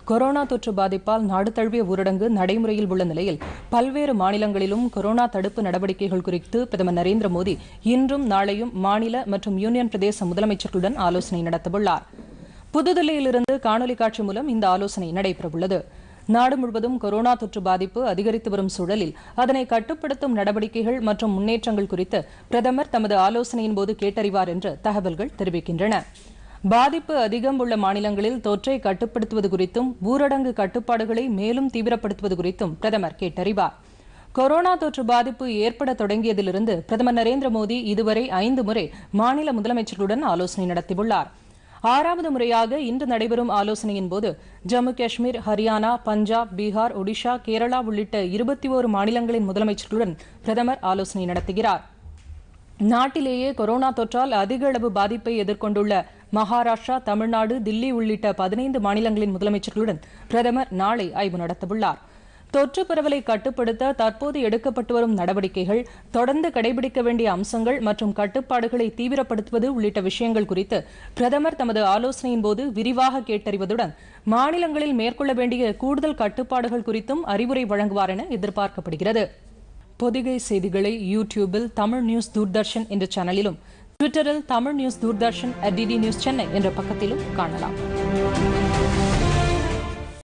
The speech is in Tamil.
கொரோனா தொற்று பாதிப்பால் நாடு தழுவிய ஊரடங்கு நடைமுறையில் உள்ள நிலையில் பல்வேறு மாநிலங்களிலும் கொரோனா தடுப்பு நடவடிக்கைகள் குறித்து பிரதமர் நரேந்திர மோடி இன்றும் நாளையும் மாநில மற்றும் யூனியன் பிரதேச முதலமைச்சர்களுடன் ஆலோசனை நடத்தவுள்ளார் புதுதில்லியிலிருந்து காணொலி காட்சி மூலம் இந்த ஆலோசனை நடைபெறவுள்ளது நாடு முழுவதும் கொரோனா தொற்று பாதிப்பு அதிகரித்து வரும் சூழலில் அதனை கட்டுப்படுத்தும் நடவடிக்கைகள் மற்றும் முன்னேற்றங்கள் குறித்து பிரதமர் தமது ஆலோசனையின் போது கேட்டறிவார் என்று தகவல்கள் தெரிவிக்கின்றன பாதிப்பு அதிகம் உள்ள மாநிலங்களில் தொற்றை கட்டுப்படுத்துவது குறித்தும் ஊரடங்கு கட்டுப்பாடுகளை மேலும் தீவிரப்படுத்துவது குறித்தும் பிரதமர் கேட்டறிவார் கொரோனா தொற்று பாதிப்பு ஏற்பட தொடங்கியதிலிருந்து பிரதமர் நரேந்திர மோடி இதுவரை ஐந்து முறை மாநில முதலமைச்சர்களுடன் ஆலோசனை நடத்தியுள்ளார் ஆறாவது முறையாக இன்று நடைபெறும் ஆலோசனையின் போது ஜம்மு காஷ்மீர் ஹரியானா பஞ்சாப் பீகார் ஒடிஷா கேரளா உள்ளிட்ட இருபத்தி ஓரு மாநிலங்களின் முதலமைச்சர்களுடன் பிரதமர் ஆலோசனை நடத்துகிறார் நாட்டிலேயே கொரோனா தொற்றால் அதிக அளவு பாதிப்பை எதிர்கொண்டுள்ள மகாராஷ்டிரா தமிழ்நாடு தில்லி உள்ளிட்ட பதினைந்து மாநிலங்களின் முதலமைச்சர்களுடன் பிரதமர் நாளை ஆய்வு நடத்தவுள்ளார் தொற்று பரவலை கட்டுப்படுத்த தற்போது எடுக்கப்பட்டு வரும் நடவடிக்கைகள் தொடர்ந்து கடைபிடிக்க வேண்டிய அம்சங்கள் மற்றும் கட்டுப்பாடுகளை தீவிரப்படுத்துவது உள்ளிட்ட விஷயங்கள் குறித்து பிரதமர் தமது ஆலோசனையின் போது விரிவாக கேட்டறிவதுடன் மாநிலங்களில் மேற்கொள்ள வேண்டிய கூடுதல் கட்டுப்பாடுகள் குறித்தும் அறிவுரை வழங்குவார் என எதிர்பார்க்கப்படுகிறது பொதிகை செய்திகளை யூடியூபில் தமிழ் நியூஸ் தூர்தர்ஷன் என்ற சேனலிலும் ட்விட்டரில் Tamil news Doordarshan at DD news Chennai என்ற பக்கத்திலும் காணலாம்